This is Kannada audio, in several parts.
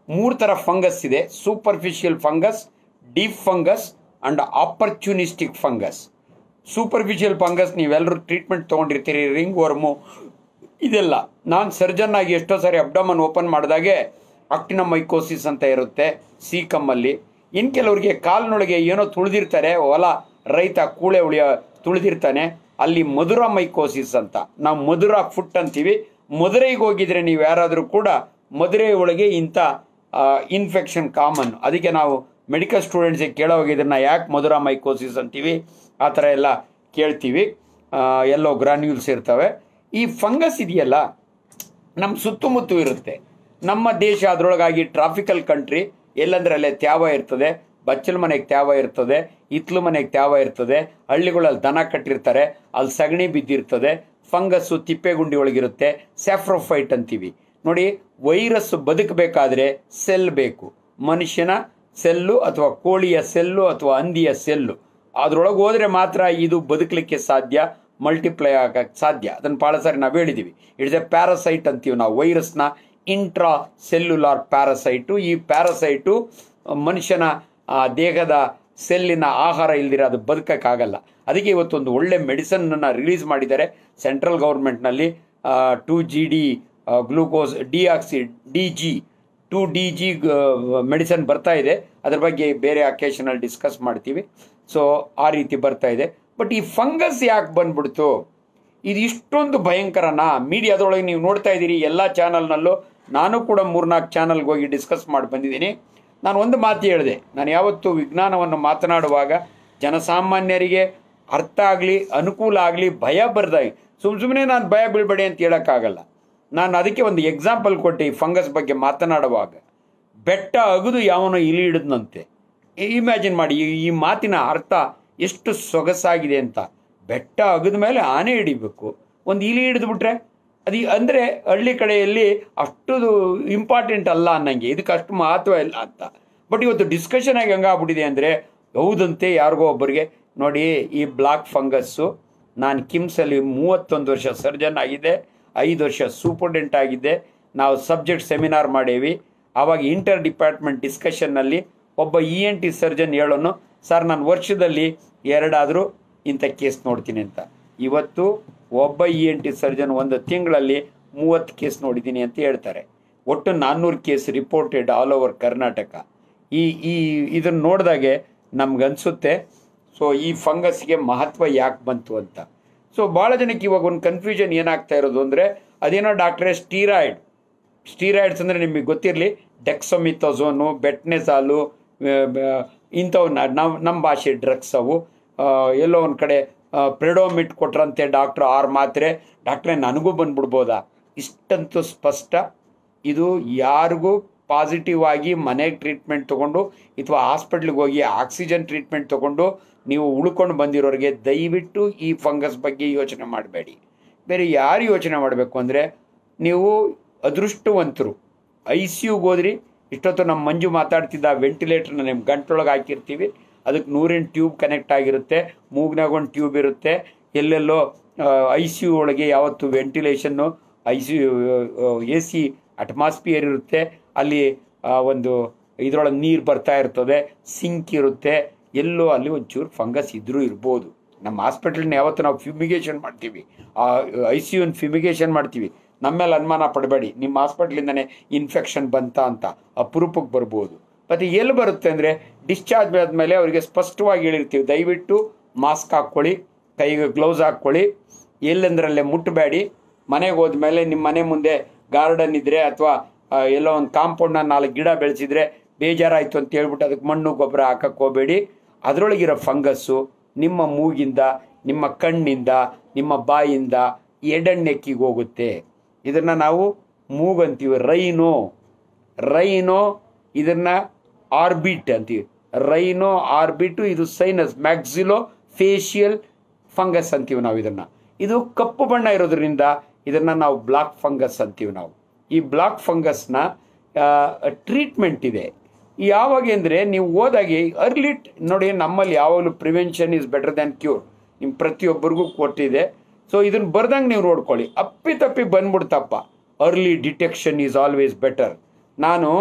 ಮೂರು ಥರ ಫಂಗಸ್ ಇದೆ superficial fungus deep fungus and opportunistic fungus superficial fungus ನೀವೆಲ್ಲರೂ ಟ್ರೀಟ್ಮೆಂಟ್ ತೊಗೊಂಡಿರ್ತೀರಿ ರಿಂಗ್ ವರ್ಮು ಇದೆಲ್ಲ ನಾನು ಸರ್ಜನ್ ಆಗಿ ಎಷ್ಟೋ ಸಾರಿ ಅಬ್ಡಮನ್ ಓಪನ್ ಮಾಡಿದಾಗೆ ಅಕ್ಟಿನಮೈಕೋಸಿಸ್ ಅಂತ ಇರುತ್ತೆ ಸೀಕಮ್ಮಲ್ಲಿ ಇನ್ನು ಕೆಲವರಿಗೆ ಕಾಲಿನೊಳಗೆ ಏನೋ ತುಳಿದಿರ್ತಾರೆ ಹೊಲ ರೈತ ಕೂಳೆ ಉಳಿಯ ತುಳಿದಿರ್ತಾನೆ ಅಲ್ಲಿ ಮಧುರ ಮೈಕೋಸಿಸ್ ಅಂತ ನಾವು ಮಧುರ ಫುಟ್ ಅಂತೀವಿ ಮದುರೈಗೆ ಹೋಗಿದ್ರೆ ನೀವು ಯಾರಾದರೂ ಕೂಡ ಮದುರೆ ಒಳಗೆ ಇಂಥ ಇನ್ಫೆಕ್ಷನ್ ಕಾಮನ್ ಅದಕ್ಕೆ ನಾವು ಮೆಡಿಕಲ್ ಸ್ಟೂಡೆಂಟ್ಸಿಗೆ ಕೇಳೋವಾಗ ಇದನ್ನು ಯಾಕೆ ಮಧುರ ಮೈಕೋಸಿಸ್ ಅಂತೀವಿ ಆ ಥರ ಎಲ್ಲ ಕೇಳ್ತೀವಿ ಆ, ಎಲ್ಲೋ ಗ್ರಾನ್ಯೂಲ್ಸ್ ಇರ್ತವೆ ಈ ಫಂಗಸ್ ಇದೆಯಲ್ಲ ನಮ್ಮ ಸುತ್ತಮುತ್ತ ಇರುತ್ತೆ ನಮ್ಮ ದೇಶ ಅದರೊಳಗಾಗಿ ಟ್ರಾಫಿಕಲ್ ಕಂಟ್ರಿ ಎಲ್ಲಂದ್ರೆ ಅಲ್ಲೇ ತ್ಯಾವ ಇರ್ತದೆ ಬಚ್ಚಲ ಮನೆಗೆ ತ್ಯಾವ ಇರ್ತದೆ ಇತ್ಲು ಮನೆಗೆ ತ್ಯಾವ ಇರ್ತದೆ ಹಳ್ಳಿಗಳಲ್ಲಿ ದನ ಕಟ್ಟಿರ್ತಾರೆ ಅಲ್ಲಿ ಸಗಣಿ ಬಿದ್ದಿರ್ತದೆ ಫಂಗಸ್ಸು ತಿಪ್ಪೆಗುಂಡಿ ಒಳಗಿರುತ್ತೆ ಸ್ಯಾಫ್ರೋಫೈಟ್ ಅಂತೀವಿ ನೋಡಿ ವೈರಸ್ ಬದುಕಬೇಕಾದ್ರೆ ಸೆಲ್ ಬೇಕು ಮನುಷ್ಯನ ಸೆಲ್ಲು ಅಥವಾ ಕೋಳಿಯ ಸೆಲ್ಲು ಅಥವಾ ಹಂದಿಯ ಸೆಲ್ಲು ಅದ್ರೊಳಗೆ ಹೋದ್ರೆ ಮಾತ್ರ ಇದು ಬದುಕಲಿಕ್ಕೆ ಸಾಧ್ಯ ಮಲ್ಟಿಪ್ಲೈ ಆಗಕ್ಕೆ ಸಾಧ್ಯ ಅದನ್ನು ಭಾಳ ಸಾರಿ ನಾವು ಹೇಳಿದ್ದೀವಿ ಇಟ್ಸ್ ಎ ಪ್ಯಾರಸೈಟ್ ಅಂತೀವಿ ನಾವು ವೈರಸ್ನ ಇಂಟ್ರಾ ಸೆಲ್ಯುಲಾರ್ ಪ್ಯಾರಸೈಟು ಈ ಪ್ಯಾರಸೈಟು ಮನುಷ್ಯನ ಆ, ದೇಹದ ಸೆಲ್ಲಿನ ಆಹಾರ ಇಲ್ದಿರ ಅದು ಬದುಕಕ್ಕಾಗಲ್ಲ ಅದಕ್ಕೆ ಇವತ್ತೊಂದು ಒಳ್ಳೆ ಮೆಡಿಸನ್ನ ರಿಲೀಸ್ ಮಾಡಿದ್ದಾರೆ ಸೆಂಟ್ರಲ್ ಗೌರ್ಮೆಂಟ್ನಲ್ಲಿ two G D glucose D oxy D G two D G medicine ಬರ್ತಾ ಇದೆ ಅದ್ರ ಬಗ್ಗೆ ಬೇರೆ ಅಕೇಶನಲ್ಲಿ ಡಿಸ್ಕಸ್ ಮಾಡ್ತೀವಿ ಸೊ ಆ ರೀತಿ ಬರ್ತಾ ಇದೆ ಬಟ್ ಈ ಫಂಗಸ್ ಯಾಕೆ ಬಂದ್ಬಿಡ್ತು ಇದು ಇಷ್ಟೊಂದು ಭಯಂಕರನಾ ಮೀಡಿಯಾದೊಳಗೆ ನೀವು ನೋಡ್ತಾ ಇದ್ದೀರಿ ಎಲ್ಲ ಚಾನಲ್ನಲ್ಲೂ ನಾನು ಕೂಡ ಮೂರ್ನಾಲ್ಕು ಚಾನಲ್ಗೆ ಹೋಗಿ ಡಿಸ್ಕಸ್ ಮಾಡಿ ಬಂದಿದ್ದೀನಿ ನಾನು ಒಂದು ಮಾತು ಹೇಳಿದೆ ನಾನು ಯಾವತ್ತೂ ವಿಜ್ಞಾನವನ್ನು ಮಾತನಾಡುವಾಗ ಜನಸಾಮಾನ್ಯರಿಗೆ ಅರ್ಥ ಆಗಲಿ ಅನುಕೂಲ ಆಗಲಿ ಭಯ ಬರ್ದಾಗಿ ಸುಮ್ಮ ಸುಮ್ಮನೆ ನಾನು ಭಯ ಬೀಳ್ಬೇಡಿ ಅಂತ ಹೇಳೋಕ್ಕಾಗಲ್ಲ ನಾನು ಅದಕ್ಕೆ ಒಂದು ಎಕ್ಸಾಂಪಲ್ ಕೊಟ್ಟೆ ಈ ಫಂಗಸ್ ಬಗ್ಗೆ ಮಾತನಾಡುವಾಗ ಬೆಟ್ಟ ಅಗದು ಯಾವನೋ ಇಲಿ ಹಿಡಿದ್ನಂತೆ ಇಮ್ಯಾಜಿನ್ ಮಾಡಿ ಈ- ಈ ಮಾತಿನ ಅರ್ಥ ಎಷ್ಟು ಸೊಗಸಾಗಿದೆ ಅಂತ ಬೆಟ್ಟ ಅಗದ ಮೇಲೆ ಆನೆ ಹಿಡಿಬೇಕು ಒಂದು ಇಲಿ ಹಿಡಿದ್ಬಿಟ್ರೆ ಅದು ಅಂದರೆ ಹಳ್ಳಿ ಕಡೆಯಲ್ಲಿ ಅಷ್ಟು ಇಂಪಾರ್ಟೆಂಟ್ ಅಲ್ಲ ಅನ್ನಂಗೆ ಇದಕ್ಕೆ ಅಷ್ಟು ಮಹತ್ವ ಇಲ್ಲ ಅಂತ ಬಟ್ ಇವತ್ತು ಡಿಸ್ಕಷನ್ ಆಗಿ ಹಂಗಾಗ್ಬಿಟ್ಟಿದೆ ಅಂದರೆ ಹೌದಂತೆ ಯಾರಿಗೋ ಒಬ್ಬರಿಗೆ ನೋಡಿ ಈ ಬ್ಲಾಕ್ ಫಂಗಸ್ಸು ನಾನು ಕಿಮ್ಸಲ್ಲಿ ಮೂವತ್ತೊಂದು ವರ್ಷ ಸರ್ಜನ್ ಆಗಿದ್ದೆ ಐದು ವರ್ಷ ಸೂಪರ್ಡೆಂಟ್ ಆಗಿದ್ದೆ ನಾವು ಸಬ್ಜೆಕ್ಟ್ ಸೆಮಿನಾರ್ ಮಾಡೇವಿ ಆವಾಗ ಇಂಟರ್ ಡಿಪಾರ್ಟ್ಮೆಂಟ್ ಡಿಸ್ಕಷನ್ನಲ್ಲಿ ಒಬ್ಬ ಇ ಎನ್ ಟಿ ಸರ್ಜನ್ ಹೇಳೋನು ಸರ್ ನಾನು ವರ್ಷದಲ್ಲಿ ಎರಡಾದರೂ ಇಂಥ ಕೇಸ್ ನೋಡ್ತೀನಿ ಅಂತ ಇವತ್ತು ಒಬ್ಬ ಇ ಎನ್ ಟಿ ಸರ್ಜನ್ ಒಂದು ತಿಂಗಳಲ್ಲಿ ಮೂವತ್ತು ಕೇಸ್ ನೋಡಿದ್ದೀನಿ ಅಂತ ಹೇಳ್ತಾರೆ ಒಟ್ಟು ನಾನ್ನೂರು case reported all over Karnataka ಈ ಈ ಇದನ್ನು ನೋಡಿದಾಗೆ ನಮ್ಗನ್ಸುತ್ತೆ ಸೊ ಈ ಫಂಗಸ್ಗೆ ಮಹತ್ವ ಯಾಕೆ ಬಂತು ಅಂತ ಸೊ ಭಾಳ ಜನಕ್ಕೆ ಇವಾಗ ಒಂದು ಕನ್ಫ್ಯೂಷನ್ ಏನಾಗ್ತಾ ಇರೋದು ಅಂದರೆ ಅದೇನೋ ಡಾಕ್ಟ್ರೇ ಸ್ಟೀರಾಯ್ಡ್ ಸ್ಟೀರಾಯ್ಡ್ಸ್ ಅಂದರೆ ನಿಮಗೆ ಗೊತ್ತಿರಲಿ ಡೆಕ್ಸೊಮಿಥೋಝೋನು ಬೆಟ್ನೆಸಾಲು ಇಂಥವು ನಾವು ನಮ್ಮ ಭಾಷೆ ಡ್ರಗ್ಸ್ ಅವು ಆ, ಎಲ್ಲೋ ಒಂದು ಕಡೆ ಪ್ರೆಡೋಮಿಟ್ ಕೊಟ್ರಂತೆ ಡಾಕ್ಟ್ರು ಆರು ಮಾತ್ರೆ ಡಾಕ್ಟ್ರೇ ನನಗೂ ಬಂದ್ಬಿಡ್ಬೋದಾ ಇಷ್ಟಂತೂ ಸ್ಪಷ್ಟ ಇದು ಯಾರಿಗೂ ಪಾಸಿಟಿವ್ ಆಗಿ ಮನೆಗೆ ಟ್ರೀಟ್ಮೆಂಟ್ ತೊಗೊಂಡು ಅಥವಾ ಹಾಸ್ಪಿಟ್ಲಿಗೆ ಹೋಗಿ ಆಕ್ಸಿಜನ್ ಟ್ರೀಟ್ಮೆಂಟ್ ತೊಗೊಂಡು ನೀವು ಉಳ್ಕೊಂಡು ಬಂದಿರೋರಿಗೆ ದಯವಿಟ್ಟು ಈ ಫಂಗಸ್ ಬಗ್ಗೆ ಯೋಚನೆ ಮಾಡಬೇಡಿ ಬೇರೆ ಯಾರು ಯೋಚನೆ ಮಾಡಬೇಕು ಅಂದರೆ ನೀವು ಅದೃಷ್ಟವಂತರು ಐ ಸಿ ಯುಗೆ ಹೋದ್ರಿ ಇಷ್ಟೊತ್ತು ನಮ್ಮ ಮಂಜು ಮಾತಾಡ್ತಿದ್ದ ವೆಂಟಿಲೇಟರ್ನ ನಿಮ್ಮ ಗಂಟೊಳಗೆ ಹಾಕಿರ್ತೀವಿ ಅದಕ್ಕೆ ನೂರಿನ ಟ್ಯೂಬ್ ಕನೆಕ್ಟ್ ಆಗಿರುತ್ತೆ ಮೂಗ್ನಾಗ ಒಂದು ಟ್ಯೂಬ್ ಇರುತ್ತೆ ಎಲ್ಲೆಲ್ಲೋ ಐ ಸಿ ಯು ಒಳಗೆ ಯಾವತ್ತು ventilation I C U A C atmosphere ಇರುತ್ತೆ ಅಲ್ಲಿ ಆ, ಒಂದು ಇದರೊಳಗೆ ನೀರು ಬರ್ತಾ ಇರ್ತದೆ ಸಿಂಕ್ ಇರುತ್ತೆ ಎಲ್ಲೋ ಅಲ್ಲಿ ಒಂಚೂರು ಫಂಗಸ್ ಇದ್ರೂ ಇರ್ಬೋದು ನಮ್ಮ ಹಾಸ್ಪಿಟಲ್ನ ಯಾವತ್ತು ನಾವು ಫ್ಯೂಮಿಗೇಷನ್ ಮಾಡ್ತೀವಿ ಆ ಐ ಸಿ ಯುನ ಫ್ಯೂಮಿಗೇಷನ್ ಮಾಡ್ತೀವಿ ನಮ್ಮ ಮೇಲೆ ಅನುಮಾನ ಪಡಬೇಡಿ ನಿಮ್ಮ ಹಾಸ್ಪಿಟ್ಲಿಂದನೇ ಇನ್ಫೆಕ್ಷನ್ ಬಂತ ಅಂತ ಅಪರೂಪಕ್ಕೆ ಬರ್ಬೋದು ಮತ್ತು ಎಲ್ಲಿ ಬರುತ್ತೆ ಅಂದರೆ ಡಿಸ್ಚಾರ್ಜ್ ಆದಮೇಲೆ ಅವರಿಗೆ ಸ್ಪಷ್ಟವಾಗಿ ಹೇಳಿರ್ತೀವಿ ದಯವಿಟ್ಟು ಮಾಸ್ಕ್ ಹಾಕ್ಕೊಳ್ಳಿ ಕೈಗೆ ಗ್ಲೌಸ್ ಹಾಕ್ಕೊಳ್ಳಿ ಎಲ್ಲೆಂದ್ರಲ್ಲೇ ಮುಟ್ಟಬೇಡಿ ಮನೆಗೆ ಹೋದ್ಮೇಲೆ ನಿಮ್ಮ ಮನೆ ಮುಂದೆ ಗಾರ್ಡನ್ ಇದ್ದರೆ ಅಥವಾ ಎಲ್ಲೋ ಒಂದು ಕಾಂಪೌಂಡ್ನ ನಾಲ್ಕು ಗಿಡ ಬೆಳೆಸಿದ್ರೆ ಬೇಜಾರಾಯಿತು ಅಂತ ಹೇಳ್ಬಿಟ್ಟು ಅದಕ್ಕೆ ಮಣ್ಣು ಗೊಬ್ಬರ ಹಾಕಕ್ಕೆ ಹೋಗಬೇಡಿ ಅದರೊಳಗಿರೋ ಫಂಗಸ್ಸು ನಿಮ್ಮ ಮೂಗಿಂದ ನಿಮ್ಮ ಕಣ್ಣಿಂದ ನಿಮ್ಮ ಬಾಯಿಂದ ಎಡಣ್ಣೆಕ್ಕಿಗೆ ಹೋಗುತ್ತೆ ಇದನ್ನು ನಾವು ಮೂಗಂತೀವಿ ರೈನೋ ರೈನೋ ಇದನ್ನ ಆರ್ಬಿಟ್ ಅಂತೀವಿ ರೈನೋ ಆರ್ಬಿಟು ಇದು ಸೈನಸ್ ಮ್ಯಾಕ್ಸಿಲೋ ಫೇಶಿಯಲ್ ಫಂಗಸ್ ಅಂತೀವಿ ನಾವು ಇದನ್ನ ಇದು ಕಪ್ಪು ಬಣ್ಣ ಇರೋದ್ರಿಂದ ಇದನ್ನ ನಾವು ಬ್ಲಾಕ್ ಫಂಗಸ್ ಅಂತೀವಿ ನಾವು ಈ ಬ್ಲಾಕ್ ಫಂಗಸ್ನ ಟ್ರೀಟ್ಮೆಂಟ್ ಇದೆ ಯಾವಾಗ ಅಂದರೆ ನೀವು ಹೋದಾಗೆ ಅರ್ಲಿ ನೋಡಿ ನಮ್ಮಲ್ಲಿ ಯಾವಾಗಲೂ prevention is better than cure ನಿಮ್ಮ ಪ್ರತಿಯೊಬ್ಬರಿಗೂ ಕೊಟ್ಟಿದೆ ಸೊ ಇದನ್ನ ಬರ್ದಂಗೆ ನೀವು ನೋಡ್ಕೊಳ್ಳಿ ಅಪ್ಪಿ ತಪ್ಪಿ ಬಂದ್ಬಿಡ್ತಪ್ಪ early detection is always better ನಾನು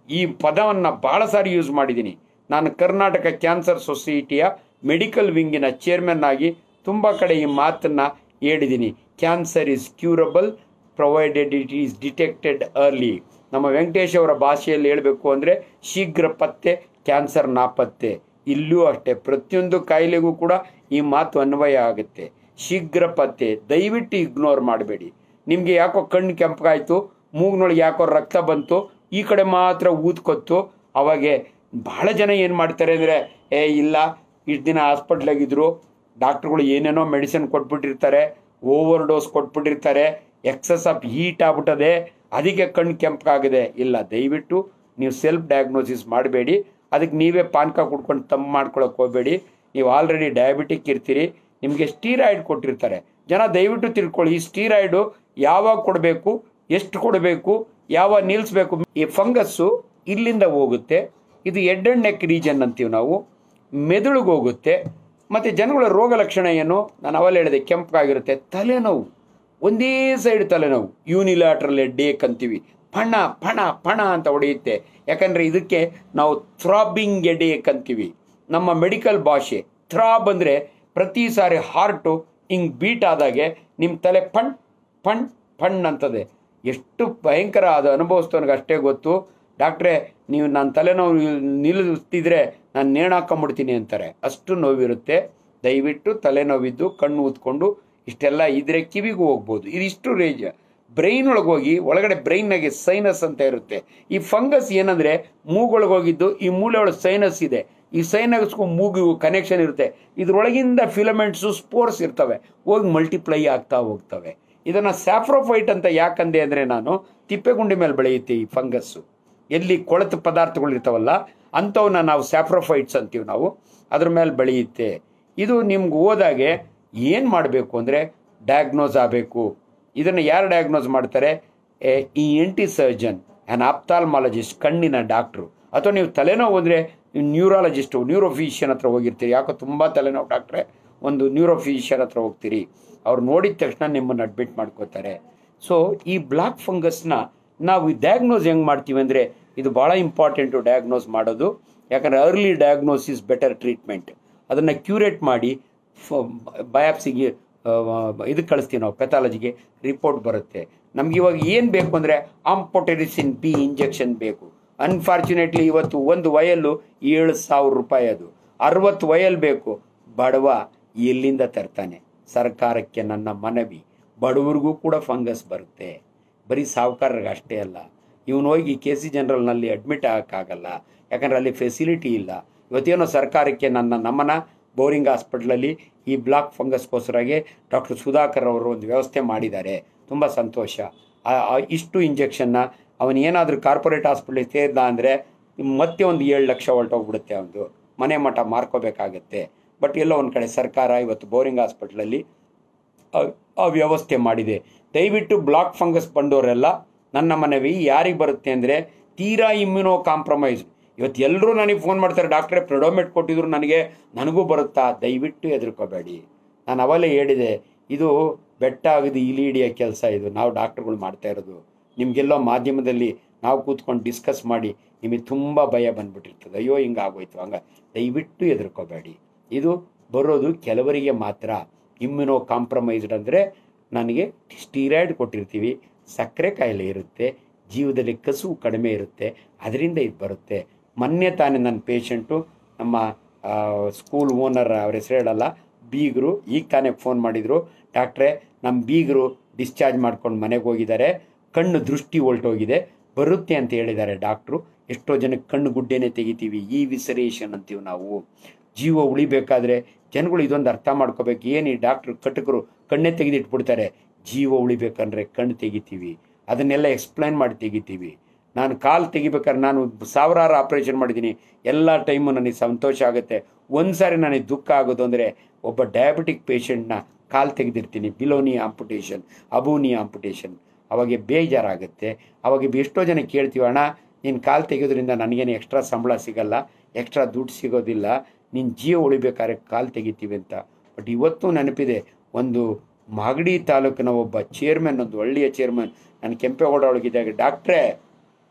ಈ ಪದವನ್ನು ಭಾಳ ಸಾರಿ ಯೂಸ್ ಮಾಡಿದ್ದೀನಿ ನಾನು ಕರ್ನಾಟಕ ಕ್ಯಾನ್ಸರ್ ಸೊಸೈಟಿಯ ಮೆಡಿಕಲ್ ವಿಂಗಿನ ಚೇರ್ಮನ್ ಆಗಿ ತುಂಬ ಕಡೆ ಈ ಮಾತನ್ನು ಹೇಳಿದ್ದೀನಿ cancer is curable provided it is detected early ನಮ್ಮ ವೆಂಕಟೇಶ್ ಅವರ ಭಾಷೆಯಲ್ಲಿ ಹೇಳಬೇಕು ಅಂದರೆ ಶೀಘ್ರ ಪತ್ತೆ ಕ್ಯಾನ್ಸರ್ ನಾಪತ್ತೆ ಇಲ್ಲೂ ಅಷ್ಟೇ ಪ್ರತಿಯೊಂದು ಕಾಯಿಲೆಗೂ ಕೂಡ ಈ ಮಾತು ಅನ್ವಯ ಆಗುತ್ತೆ ಶೀಘ್ರ ಪತ್ತೆ ದಯವಿಟ್ಟು ಇಗ್ನೋರ್ ಮಾಡಬೇಡಿ ನಿಮಗೆ ಯಾಕೋ ಕಣ್ಣು ಕೆಂಪಗಾಯ್ತು ಮೂಗ್ನೊಳಗೆ ಯಾಕೋ ರಕ್ತ ಬಂತು ಈ ಕಡೆ ಮಾತ್ರ ಊದ್ಕೊತ್ತು ಅವಾಗೆ ಬಹಳ ಜನ ಏನು ಮಾಡ್ತಾರೆ ಅಂದರೆ ಏ ಇಲ್ಲ ಇಷ್ಟು ದಿನ ಹಾಸ್ಪಿಟ್ಲಾಗಿದ್ರು ಡಾಕ್ಟ್ರುಗಳು ಏನೇನೋ ಮೆಡಿಸಿನ್ ಕೊಟ್ಬಿಟ್ಟಿರ್ತಾರೆ ಓವರ್ ಡೋಸ್ ಕೊಟ್ಬಿಟ್ಟಿರ್ತಾರೆ ಎಕ್ಸಸ್ ಆಫ್ ಹೀಟ್ ಆಗ್ಬಿಟ್ಟದೆ ಅದಕ್ಕೆ ಕಣ್ಣು ಕೆಂಪಗಾಗಿದೆ ಇಲ್ಲ ದಯವಿಟ್ಟು ನೀವು ಸೆಲ್ಫ್ ಡಯಾಗ್ನೋಸಿಸ್ ಮಾಡಬೇಡಿ ಅದಕ್ಕೆ ನೀವೇ ಪಾನಕ ಕುಡ್ಕೊಂಡು ತಮ್ಮ ಮಾಡ್ಕೊಳಕ್ಕೆ ಹೋಗಬೇಡಿ ನೀವು ಆಲ್ರೆಡಿ ಡಯಾಬಿಟಿಕ್ ಇರ್ತೀರಿ ನಿಮಗೆ ಸ್ಟೀರಾಯ್ಡ್ ಕೊಟ್ಟಿರ್ತಾರೆ ಜನ ದಯವಿಟ್ಟು ತಿಳ್ಕೊಳ್ಳಿ ಈ ಸ್ಟೀರಾಯ್ಡು ಯಾವಾಗ ಕೊಡಬೇಕು ಎಷ್ಟು ಕೊಡಬೇಕು ಯಾವಾಗ ನಿಲ್ಲಿಸ್ಬೇಕು ಈ ಫಂಗಸ್ಸು ಇಲ್ಲಿಂದ ಹೋಗುತ್ತೆ ಇದು ಹೆಡ್ ಅಂಡ್ ನೆಕ್ ರೀಜನ್ ಅಂತೀವಿ ನಾವು ಮೆದುಳಿಗೆ ಹೋಗುತ್ತೆ ಮತ್ತು ಜನಗಳ ರೋಗ ಲಕ್ಷಣ ಏನು ನಾನು ಅವಲ್ಲಿ ಹೇಳಿದೆ ಕೆಂಪಾಗಿರುತ್ತೆ ತಲೆನೋವು ಒಂದೇ ಸೈಡ್ ತಲೆನೋವು ಯೂನಿಲಾಟ್ರಲ್ ಡೇಕ್ ಅಂತೀವಿ ಪಣ ಪಣ ಪಣ ಅಂತ ಹೊಡೆಯುತ್ತೆ ಯಾಕಂದರೆ ಇದಕ್ಕೆ ನಾವು ಥ್ರಾಬಿಂಗ್ ಎಡೇಕ್ ಅಂತೀವಿ ನಮ್ಮ ಮೆಡಿಕಲ್ ಭಾಷೆ ಥ್ರಾಬ್ ಅಂದರೆ ಪ್ರತಿ ಸಾರಿ ಹಾರ್ಟು ಹಿಂಗೆ ಬೀಟ್ ಆದಾಗೆ ನಿಮ್ಮ ತಲೆ ಪಣ್ ಪಣ್ ಪಣ್ ಅಂತದೆ ಎಷ್ಟು ಭಯಂಕರ ಅದು ಅನುಭವಿಸ್ತವನಿಗೆ ಅಷ್ಟೇ ಗೊತ್ತು ಡಾಕ್ಟ್ರೇ ನೀವು ನನ್ನ ತಲೆನೋವು ನಿಲ್ಲಿಸ್ತಿದ್ರೆ ನಾನು ನೇಣು ಹಾಕೊಂಬಿಡ್ತೀನಿ ಅಂತಾರೆ ಅಷ್ಟು ನೋವಿರುತ್ತೆ ದಯವಿಟ್ಟು ತಲೆನೋವಿದ್ದು ಕಣ್ಣು ಊದ್ಕೊಂಡು ಇಷ್ಟೆಲ್ಲ ಇದ್ರೆ ಕಿವಿಗೂ ಹೋಗ್ಬೋದು ಇದಿಷ್ಟು ರೇಂಜ್ ಬ್ರೈನ್ ಒಳಗೆ ಹೋಗಿ ಒಳಗಡೆ ಬ್ರೈನ್ನಾಗೆ ಸೈನಸ್ ಅಂತ ಇರುತ್ತೆ ಈ ಫಂಗಸ್ ಏನಂದ್ರೆ ಮೂಗೊಳಗೆ ಹೋಗಿದ್ದು ಈ ಮೂಲೆ ಒಳಗೆ ಸೈನಸ್ ಇದೆ ಈ ಸೈನಸ್ಗೂ ಮೂಗಿಗೂ ಕನೆಕ್ಷನ್ ಇರುತ್ತೆ ಇದ್ರೊಳಗಿಂದ ಫಿಲಮೆಂಟ್ಸು ಸ್ಪೋರ್ಸ್ ಇರ್ತವೆ ಹೋಗಿ ಮಲ್ಟಿಪ್ಲೈ ಆಗ್ತಾ ಹೋಗ್ತವೆ ಇದನ್ನ ಸ್ಯಾಫ್ರೋಫೈಟ್ ಅಂತ ಯಾಕಂದೆ ಅಂದ್ರೆ ನಾನು ತಿಪ್ಪೆಗುಂಡಿ ಮೇಲೆ ಬೆಳೆಯುತ್ತೆ ಈ ಫಂಗಸ್ಸು ಎಲ್ಲಿ ಕೊಳೆತ ಪದಾರ್ಥಗಳು ಇರ್ತಾವಲ್ಲ ಅಂಥವನ್ನ ನಾವು ಸ್ಯಾಫ್ರೋಫೈಟ್ಸ್ ಅಂತೀವಿ ನಾವು ಅದ್ರ ಮೇಲೆ ಬೆಳೆಯುತ್ತೆ ಇದು ನಿಮ್ಗೆ ಹೋದಾಗೆ ಏನು ಮಾಡಬೇಕು ಅಂದರೆ ಡಯಾಗ್ನೋಸ್ ಆಗಬೇಕು ಇದನ್ನು ಯಾರು ಡಯಾಗ್ನೋಸ್ ಮಾಡ್ತಾರೆ a E N T surgeon an ophthalmologist ಕಣ್ಣಿನ ಡಾಕ್ಟ್ರು ಅಥವಾ ನೀವು ತಲೆನೋವು ಅಂದರೆ ನ್ಯೂರಾಲಜಿಸ್ಟು ನ್ಯೂರೋಫಿಷಿಯನ್ ಹತ್ರ ಹೋಗಿರ್ತೀರಿ ಯಾಕೋ ತುಂಬ ತಲೆನೋವು ಡಾಕ್ಟ್ರೆ ಒಂದು ನ್ಯೂರೋಫಿಷಿಯನ್ ಹತ್ರ ಹೋಗ್ತೀರಿ ಅವ್ರು ನೋಡಿದ ತಕ್ಷಣ ನಿಮ್ಮನ್ನು ಅಡ್ಮಿಟ್ ಮಾಡ್ಕೋತಾರೆ ಸೊ ಈ ಬ್ಲಾಕ್ ಫಂಗಸ್ನ ನಾವು ಡಯಾಗ್ನೋಸ್ ಹೆಂಗೆ ಮಾಡ್ತೀವಿ ಅಂದರೆ ಇದು ಭಾಳ ಇಂಪಾರ್ಟೆಂಟು ಡಯಾಗ್ನೋಸ್ ಮಾಡೋದು ಯಾಕಂದರೆ ಅರ್ಲಿ ಡಯಾಗ್ನೋಸಿಸ್ ಬೆಟರ್ ಟ್ರೀಟ್ಮೆಂಟ್ ಅದನ್ನು ಕ್ಯೂರೇಟ್ ಮಾಡಿ ಬಯಾಪ್ಸಿಗೆ ಇದು ಕಳಿಸ್ತೀವಿ ನಾವು ಪೆಥಾಲಜಿಗೆ ರಿಪೋರ್ಟ್ ಬರುತ್ತೆ ನಮ್ಗೆ ಇವಾಗ ಏನು ಬೇಕು ಅಂದರೆ ಆಂಪೊಟೆರಿಸಿನ್ ಬಿ ಇಂಜೆಕ್ಷನ್ ಬೇಕು ಅನ್ಫಾರ್ಚುನೇಟ್ಲಿ ಇವತ್ತು ಒಂದು ವಯಲ್ಲು ಏಳು ಸಾವಿರ ರೂಪಾಯಿ ಅದು ಅರವತ್ತು ವಯಲ್ ಬೇಕು ಬಡವ ಎಲ್ಲಿಂದ ತರ್ತಾನೆ ಸರ್ಕಾರಕ್ಕೆ ನನ್ನ ಮನವಿ ಬಡವರಿಗೂ ಕೂಡ ಫಂಗಸ್ ಬರುತ್ತೆ ಬರೀ ಸಾಹುಕಾರರಿಗೆ ಅಷ್ಟೇ ಅಲ್ಲ ಇವನು ಹೋಗಿ ಕೆ ಸಿ ಜನರಲ್ನಲ್ಲಿ ಅಡ್ಮಿಟ್ ಆಗೋಕ್ಕಾಗಲ್ಲ ಯಾಕಂದ್ರೆ ಅಲ್ಲಿ ಫೆಸಿಲಿಟಿ ಇಲ್ಲ ಇವತ್ತೇನೋ ಸರ್ಕಾರಕ್ಕೆ ನನ್ನ ನಮನ ಬೋರಿಂಗ್ ಹಾಸ್ಪಿಟ್ಲಲ್ಲಿ ಈ ಬ್ಲಾಕ್ ಫಂಗಸ್ಗೋಸ್ಕರಾಗಿ ಡಾಕ್ಟರ್ ಸುಧಾಕರ್ ಅವರು ಒಂದು ವ್ಯವಸ್ಥೆ ಮಾಡಿದ್ದಾರೆ ತುಂಬ ಸಂತೋಷ ಆ- ಆ ಇಷ್ಟು ಇಂಜೆಕ್ಷನ್ನ ಅವನು ಏನಾದರೂ ಕಾರ್ಪೊರೇಟ್ ಹಾಸ್ಪಿಟ್ಲಿಗೆ ಸೇರಿದ ಅಂದರೆ ಮತ್ತೆ ಒಂದು ಏಳು ಲಕ್ಷ ಹೊರಟೋಗ್ಬಿಡುತ್ತೆ ಅವನು ಮನೆ ಮಠ ಮಾರ್ಕೋಬೇಕಾಗತ್ತೆ ಬಟ್ ಎಲ್ಲೋ ಒಂದು ಕಡೆ ಸರ್ಕಾರ ಇವತ್ತು ಬೋರಿಂಗ್ ಹಾಸ್ಪಿಟ್ಲಲ್ಲಿ ಆ- ಆ ವ್ಯವಸ್ಥೆ ಮಾಡಿದೆ ದಯವಿಟ್ಟು ಬ್ಲಾಕ್ ಫಂಗಸ್ ಬಂದವರೆಲ್ಲ ನನ್ನ ಮನವಿ ಯಾರಿಗೆ ಬರುತ್ತೆ ಅಂದರೆ ತೀರಾ ಇಮ್ಯುನೋ ಕಾಂಪ್ರಮೈಸ್ ಇವತ್ತು ಎಲ್ಲರೂ ನನಗೆ ಫೋನ್ ಮಾಡ್ತಾರೆ ಡಾಕ್ಟ್ರೇ ಪ್ರೊಡೋಮೆಟ್ ಕೊಟ್ಟಿದ್ರು ನನಗೆ ನನಗೂ ಬರುತ್ತಾ ದಯವಿಟ್ಟು ಹೆದರ್ಕೋಬೇಡಿ ನಾನು ಅವಲೇ ಹೇಳಿದೆ ಇದು ಬೆಟ್ಟ ಆಗದು ಇಲಿ ಹಿಡಿಯೋ ಕೆಲಸ ಇದು ನಾವು ಡಾಕ್ಟ್ರುಗಳು ಮಾಡ್ತಾ ಇರೋದು ನಿಮಗೆಲ್ಲೋ ಮಾಧ್ಯಮದಲ್ಲಿ ನಾವು ಕೂತ್ಕೊಂಡು ಡಿಸ್ಕಸ್ ಮಾಡಿ ನಿಮಗೆ ತುಂಬ ಭಯ ಬಂದ್ಬಿಟ್ಟಿರ್ತದೆ ಅಯ್ಯೋ ಹಿಂಗೆ ಆಗೋಯ್ತು ಹಂಗೆ ದಯವಿಟ್ಟು ಹೆದರ್ಕೋಬೇಡಿ ಇದು ಬರೋದು ಕೆಲವರಿಗೆ ಮಾತ್ರ ಇಮ್ಯುನೋ ಕಾಂಪ್ರಮೈಸ್ಡ್ ಅಂದರೆ ನನಗೆ ಸ್ಟೀರಾಯ್ಡ್ ಕೊಟ್ಟಿರ್ತೀವಿ ಸಕ್ಕರೆ ಕಾಯಿಲೆ ಇರುತ್ತೆ ಜೀವದಲ್ಲಿ ಕಸುವು ಕಡಿಮೆ ಇರುತ್ತೆ ಅದರಿಂದ ಇದು ಬರುತ್ತೆ ಮೊನ್ನೆ ತಾನೇ ನನ್ನ ಪೇಷಂಟು ನಮ್ಮ ಸ್ಕೂಲ್ ಓನರ್ ಅವ್ರ ಹೆಸರು ಹೇಳಲ್ಲ ಬೀಗರು ಈಗ ತಾನೇ ಫೋನ್ ಮಾಡಿದರು ಡಾಕ್ಟ್ರೇ ನಮ್ಮ ಬೀಗರು ಡಿಸ್ಚಾರ್ಜ್ ಮಾಡ್ಕೊಂಡು ಮನೆಗೆ ಹೋಗಿದ್ದಾರೆ ಕಣ್ಣು ದೃಷ್ಟಿ ಹೊಲ್ಟೋಗಿದೆ ಬರುತ್ತೆ ಅಂತ ಹೇಳಿದ್ದಾರೆ ಡಾಕ್ಟ್ರು ಎಷ್ಟೋ ಜನಕ್ಕೆ ಕಣ್ಣು ಗುಡ್ಡೆನೇ ತೆಗಿತೀವಿ ಈ ವಿಸರೇಷನ್ ಅಂತೀವಿ ನಾವು ಜೀವ ಉಳಿಬೇಕಾದ್ರೆ ಜನಗಳು ಇದೊಂದು ಅರ್ಥ ಮಾಡ್ಕೋಬೇಕು ಏನು ಈ ಡಾಕ್ಟ್ರು ಕಟಕರು ಕಣ್ಣೇ ತೆಗೆದಿಟ್ಬಿಡ್ತಾರೆ ಜೀವ ಉಳಿಬೇಕಂದ್ರೆ ಕಣ್ಣು ತೆಗಿತೀವಿ ಅದನ್ನೆಲ್ಲ ಎಕ್ಸ್ಪ್ಲೈನ್ ಮಾಡಿ ತೆಗಿತೀವಿ ನಾನು ಕಾಲು ತೆಗಿಬೇಕಾದ್ರೆ ನಾನು ಸಾವಿರಾರು ಆಪ್ರೇಷನ್ ಮಾಡಿದ್ದೀನಿ ಎಲ್ಲ ಟೈಮು ನನಗೆ ಸಂತೋಷ ಆಗುತ್ತೆ ಒಂದು ಸಾರಿ ನನಗೆ ದುಃಖ ಆಗೋದು ಅಂದರೆ ಒಬ್ಬ ಡಯಾಬಿಟಿಕ್ ಪೇಷಂಟ್ನ ಕಾಲು ತೆಗೆದಿರ್ತೀನಿ ಬಿಲೋನಿ ಆಂಪುಟೇಷನ್ ಅಬೂನಿ ಆಂಪುಟೇಷನ್ ಅವಾಗ ಬೇಜಾರಾಗುತ್ತೆ ಅವಾಗ ಎಷ್ಟೋ ಜನ ಕೇಳ್ತೀವಿ ಅಣ್ಣ ನೀನು ಕಾಲು ತೆಗೆಯೋದ್ರಿಂದ ನನಗೇನು ಎಕ್ಸ್ಟ್ರಾ ಸಂಬಳ ಸಿಗಲ್ಲ ಎಕ್ಸ್ಟ್ರಾ ದುಡ್ಡು ಸಿಗೋದಿಲ್ಲ ನಿನ್ನ ಜೀವ ಉಳಿಬೇಕಾದ್ರೆ ಕಾಲು ತೆಗಿತೀವಿ ಅಂತ ಬಟ್ ಇವತ್ತು ನೆನಪಿದೆ ಒಂದು ಮಾಗಡಿ ತಾಲೂಕಿನ ಒಬ್ಬ ಚೇರ್ಮನ್ ಒಂದು ಒಳ್ಳೆಯ ಚೇರ್ಮನ್ ನಾನು ಕೆಂಪೇಗೌಡ ಒಳಗಿದ್ದಾಗ ಡಾಕ್ಟ್ರೇ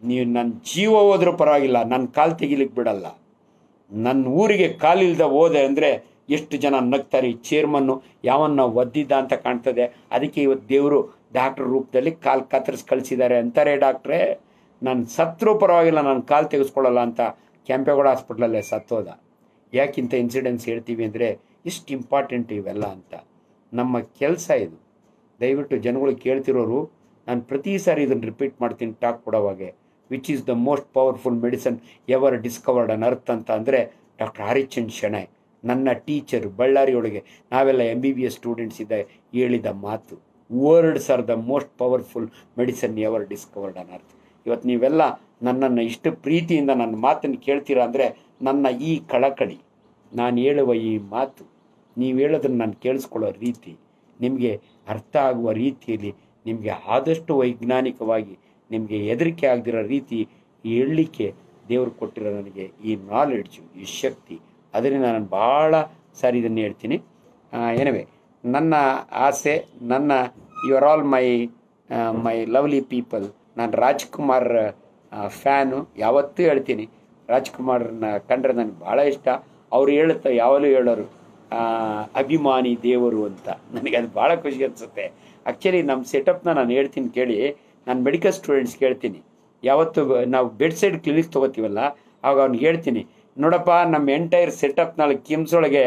ನೀವು ನನ್ನ ಜೀವ ಹೋದ್ರೂ ಪರವಾಗಿಲ್ಲ ನನ್ನ ಕಾಲು ತೆಗಿಲಿಕ್ಕೆ ಬಿಡಲ್ಲ ನನ್ನ ಊರಿಗೆ ಕಾಲಿಲ್ದ ಹೋದೆ ಅಂದರೆ ಎಷ್ಟು ಜನ ನಗ್ತಾರೆ ಈ ಚೇರ್ಮನ್ನು ಯಾವನ್ನ ಒದ್ದಿದ್ದ ಅಂತ ಕಾಣ್ತದೆ ಅದಕ್ಕೆ ಇವತ್ತು ದೇವರು ಡಾಕ್ಟ್ರ್ ರೂಪದಲ್ಲಿ ಕಾಲು ಕತ್ತರಿಸಿ ಕಳಿಸಿದ್ದಾರೆ ಅಂತಾರೆ ಡಾಕ್ಟ್ರೇ ನಾನು ಸತ್ರೂ ಪರವಾಗಿಲ್ಲ ನಾನು ಕಾಲು ತೆಗೆಸ್ಕೊಳ್ಳಲ್ಲ ಅಂತ ಕೆಂಪೇಗೌಡ ಹಾಸ್ಪಿಟ್ಲಲ್ಲೇ ಸತ್ತೋದ ಯಾಕಿಂತ ಇನ್ಸಿಡೆನ್ಸ್ ಹೇಳ್ತೀವಿ ಅಂದರೆ ಇಷ್ಟು ಇಂಪಾರ್ಟೆಂಟ್ ಇವೆಲ್ಲ ಅಂತ ನಮ್ಮ ಕೆಲಸ ಇದು ದಯವಿಟ್ಟು ಜನಗಳು ಕೇಳ್ತಿರೋರು ನಾನು ಪ್ರತಿ ಸಾರಿ ಇದನ್ನು ರಿಪೀಟ್ ಮಾಡ್ತೀನಿ ಟಾಕ್ ಕೊಡೋವಾಗೆ which is the most powerful medicine ever discovered on earth ಅಂತ ಅಂದರೆ ಡಾಕ್ಟರ್ ಹರಿಚಂದ್ ಶೆಣೈ ನನ್ನ ಟೀಚರ್ ಬಳ್ಳಾರಿಯೊಳಗೆ ನಾವೆಲ್ಲ M B B S students ಇದ್ದ ಹೇಳಿದ ಮಾತು words are the most powerful medicine ever discovered on earth ಇವತ್ತು ನೀವೆಲ್ಲ ನನ್ನನ್ನು ಇಷ್ಟು ಪ್ರೀತಿಯಿಂದ ನನ್ನ ಮಾತನ್ನು ಕೇಳ್ತೀರಾ ಅಂದರೆ ನನ್ನ ಈ ಕಳಕಳಿ ನಾನು ಹೇಳುವ ಈ ಮಾತು ನೀವು ಹೇಳೋದನ್ನು ನಾನು ಕೇಳಿಸ್ಕೊಳ್ಳೋ ರೀತಿ ನಿಮಗೆ ಅರ್ಥ ಆಗುವ ರೀತಿಯಲ್ಲಿ ನಿಮಗೆ ಆದಷ್ಟು ವೈಜ್ಞಾನಿಕವಾಗಿ ನಿಮಗೆ ಹೆದರಿಕೆ ಆಗದಿರೋ ರೀತಿ ಹೇಳಲಿಕ್ಕೆ ದೇವರು ಕೊಟ್ಟಿರೋ ನನಗೆ ಈ ನಾಲೆಡ್ಜು ಈ ಶಕ್ತಿ ಅದರಿಂದ ನಾನು ಭಾಳ ಸಾರಿ ಇದನ್ನು ಹೇಳ್ತೀನಿ ಏನವೇ ನನ್ನ ಆಸೆ ನನ್ನ you are all my my lovely people ನಾನು ರಾಜ್ಕುಮಾರ್ ಫ್ಯಾನು ಯಾವತ್ತೂ ಹೇಳ್ತೀನಿ ರಾಜ್ಕುಮಾರ್ನ ಕಂಡ್ರೆ ನನಗೆ ಭಾಳ ಇಷ್ಟ ಅವ್ರು ಹೇಳುತ್ತಾ ಯಾವಾಗಲೂ ಹೇಳೋರು ಆ, ಅಭಿಮಾನಿ ದೇವರು ಅಂತ ನನಗೆ ಅದು ಭಾಳ ಖುಷಿ ಅನಿಸುತ್ತೆ ಆ್ಯಕ್ಚುಲಿ ನಮ್ಮ ಸೆಟಪ್ನ ನಾನು ಹೇಳ್ತೀನಿ ಕೇಳಿ ನಾನು ಮೆಡಿಕಲ್ ಸ್ಟೂಡೆಂಟ್ಸ್ ಕೇಳ್ತೀನಿ ಯಾವತ್ತು ನಾವು ಬೆಡ್ ಸೈಡ್ ಕ್ಲಿನಿಕ್ ತೊಗೋತೀವಲ್ಲ ಆವಾಗ ಅವ್ನಿಗೆ ಹೇಳ್ತೀನಿ ನೋಡಪ್ಪ ನಮ್ಮ ಎಂಟೈರ್ ಸೆಟಪ್ ನಾಳೆ ಕಿಮ್ಸ್ ಒಳಗೆ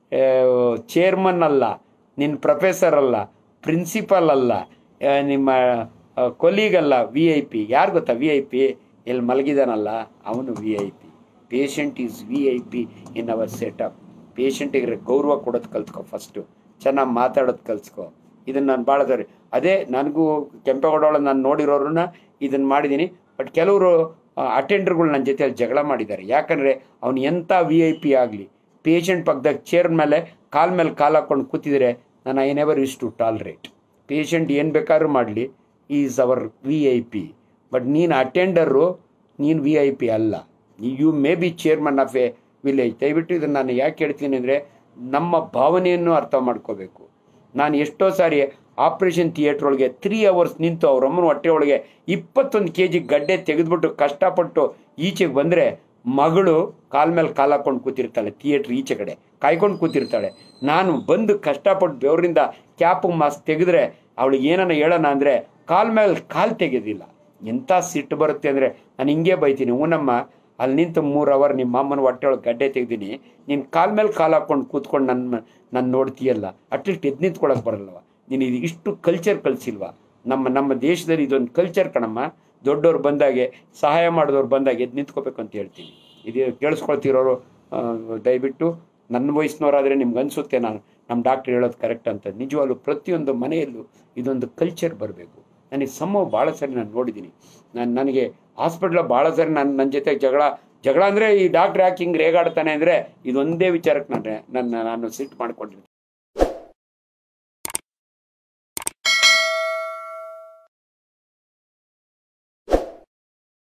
ಚೇರ್ಮನ್ ಅಲ್ಲ ನಿನ್ನ ಪ್ರೊಫೆಸರ್ ಅಲ್ಲ ಪ್ರಿನ್ಸಿಪಲ್ ಅಲ್ಲ ಆ, ನಿಮ್ಮ ಕೊಲೀಗ್ ಅಲ್ಲ ವಿ ಐ ಪಿ ಯಾರು ಗೊತ್ತಾ ವಿ ಐ ಪಿ ಎಲ್ಲಿ ಮಲಗಿದಾನಲ್ಲ ಅವನು V I P patient is V I P in our setup ಪೇಷಂಟಿಗೆ ಗೌರವ ಕೊಡೋದು ಕಲ್ತ್ಕೊ ಫಸ್ಟು ಚೆನ್ನಾಗಿ ಮಾತಾಡೋದು ಕಲ್ತ್ಕೊ ಇದನ್ನು ನಾನು ಭಾಳ ಸರಿ ಅದೇ ನನಗೂ ಕೆಂಪೇಗೌಡ ನಾನು ನೋಡಿರೋರನ್ನ ಇದನ್ನು ಮಾಡಿದ್ದೀನಿ ಬಟ್ ಕೆಲವರು ಅಟೆಂಡರ್ಗಳು ನನ್ನ ಜೊತೆ ಜಗಳ ಮಾಡಿದ್ದಾರೆ ಯಾಕಂದರೆ ಅವನು ಎಂಥ ವಿ ಐ ಪಿ ಆಗಲಿ ಪೇಷಂಟ್ ಪಕ್ಕದಾಗ ಚೇರ್ ಮೇಲೆ ಕಾಲ್ ಮೇಲೆ ಕಾಲು ಹಾಕ್ಕೊಂಡು ಕೂತಿದ್ರೆ ನಾನು I never use to tolerate patient ಏನು ಬೇಕಾದ್ರೂ ಮಾಡಲಿ is our V I P but ನೀನು ಅಟೆಂಡರು ನೀನು ವಿ ಐ ಪಿ ಅಲ್ಲ you may be chairman of a village ದಯವಿಟ್ಟು ಇದನ್ನು ನಾನು ಯಾಕೆ ಹೇಳ್ತೀನಿ ಅಂದರೆ ನಮ್ಮ ಭಾವನೆಯನ್ನು ಅರ್ಥ ಮಾಡ್ಕೋಬೇಕು ನಾನು ಎಷ್ಟೋ ಸಾರಿ ಆಪ್ರೇಷನ್ ಥಿಯೇಟ್ರ್ ಒಳಗೆ ತ್ರೀ ಅವರ್ಸ್ ನಿಂತು ಅವ್ರ ಅಮ್ಮನ ಹೊಟ್ಟೆ ಒಳಗೆ ಇಪ್ಪತ್ತೊಂದು ಕೆ ಜಿ ಗಡ್ಡೆ ತೆಗೆದುಬಿಟ್ಟು ಕಷ್ಟಪಟ್ಟು ಈಚೆಗೆ ಬಂದರೆ ಮಗಳು ಕಾಲ್ ಮೇಲೆ ಕಾಲು ಹಾಕೊಂಡು ಕೂತಿರ್ತಾಳೆ ಥಿಯೇಟ್ರ್ ಈಚೆ ಕಡೆ ಕಾಯ್ಕೊಂಡು ಕೂತಿರ್ತಾಳೆ ನಾನು ಬಂದು ಕಷ್ಟಪಟ್ಟು ಬೆವರಿಂದ ಕ್ಯಾಪು ಮಾಸ್ಕ್ ತೆಗೆದ್ರೆ ಅವಳಿಗೆ ಏನನ್ನ ಹೇಳೋಣ ಅಂದರೆ ಕಾಲ್ ಮೇಲೆ ಕಾಲು ತೆಗೆದಿಲ್ಲ ಎಂಥ ಸಿಟ್ಟು ಬರುತ್ತೆ ಅಂದರೆ ನಾನು ಹಿಂಗೆ ಬೈತೀನಿ ಹೂನಮ್ಮ ಅಲ್ಲಿ ನಿಂತು ಮೂರು ಅವರ್ ನಿಮ್ಮ ಅಮ್ಮನ ಹೊಟ್ಟೆ ಒಳಗೆ ಗಡ್ಡೆ ತೆಗ್ದೀನಿ ನೀನು ಕಾಲ್ ಮೇಲೆ ಕಾಲು ಹಾಕ್ಕೊಂಡು ಕೂತ್ಕೊಂಡು ನನ್ನ ನಾನು ನೋಡ್ತೀಯಲ್ಲ ಅಟ್ಲೀಸ್ಟ್ ಎದ್ದು ನಿಂತ್ಕೊಳಕ್ಕೆ ಬರಲ್ಲವ ನೀನು ಇದು ಇಷ್ಟು ಕಲ್ಚರ್ ಕಲಿಸಿಲ್ವಾ ನಮ್ಮ ನಮ್ಮ ದೇಶದಲ್ಲಿ ಇದೊಂದು ಕಲ್ಚರ್ ಕಣಮ್ಮ ದೊಡ್ಡವ್ರು ಬಂದಾಗೆ ಸಹಾಯ ಮಾಡಿದವ್ರು ಬಂದಾಗ ಎದ್ದು ನಿಂತ್ಕೋಬೇಕು ಅಂತ ಹೇಳ್ತೀನಿ ಇದು ಕೇಳಿಸ್ಕೊಳ್ತಿರೋರು ಆ, ದಯವಿಟ್ಟು ನನ್ನ ವಯಸ್ಸಿನವರಾದರೆ ನಿಮ್ಗೆ ಅನಿಸುತ್ತೆ ನಾನು ನಮ್ಮ ಡಾಕ್ಟ್ರ್ ಹೇಳೋದು ಕರೆಕ್ಟ್ ಅಂತ ನಿಜವಾಗ್ಲೂ ಪ್ರತಿಯೊಂದು ಮನೆಯಲ್ಲೂ ಇದೊಂದು ಕಲ್ಚರ್ ಬರಬೇಕು ನನಗೆ ಸಮ ಭಾಳ ಸರಿ ನಾನು ನೋಡಿದ್ದೀನಿ ನಾನು ನನಗೆ ಹಾಸ್ಪಿಟ್ಲ ಭಾಳ ಸರಿ ನನ್ನ ನನ್ನ ಜೊತೆ ಜಗಳ ಜಗಳ ಅಂದರೆ ಈ ಡಾಕ್ಟ್ರ್ ಯಾಕೆ ಹಿಂಗೆ ರೇಗಾಡ್ತಾನೆ ಅಂದರೆ ಇದೊಂದೇ ವಿಚಾರಕ್ಕೆ ನಾನು ನನ್ನ ನಾನು ಸಿಟ್ಟು ಮಾಡ್ಕೊಂಡಿರ್ತೀನಿ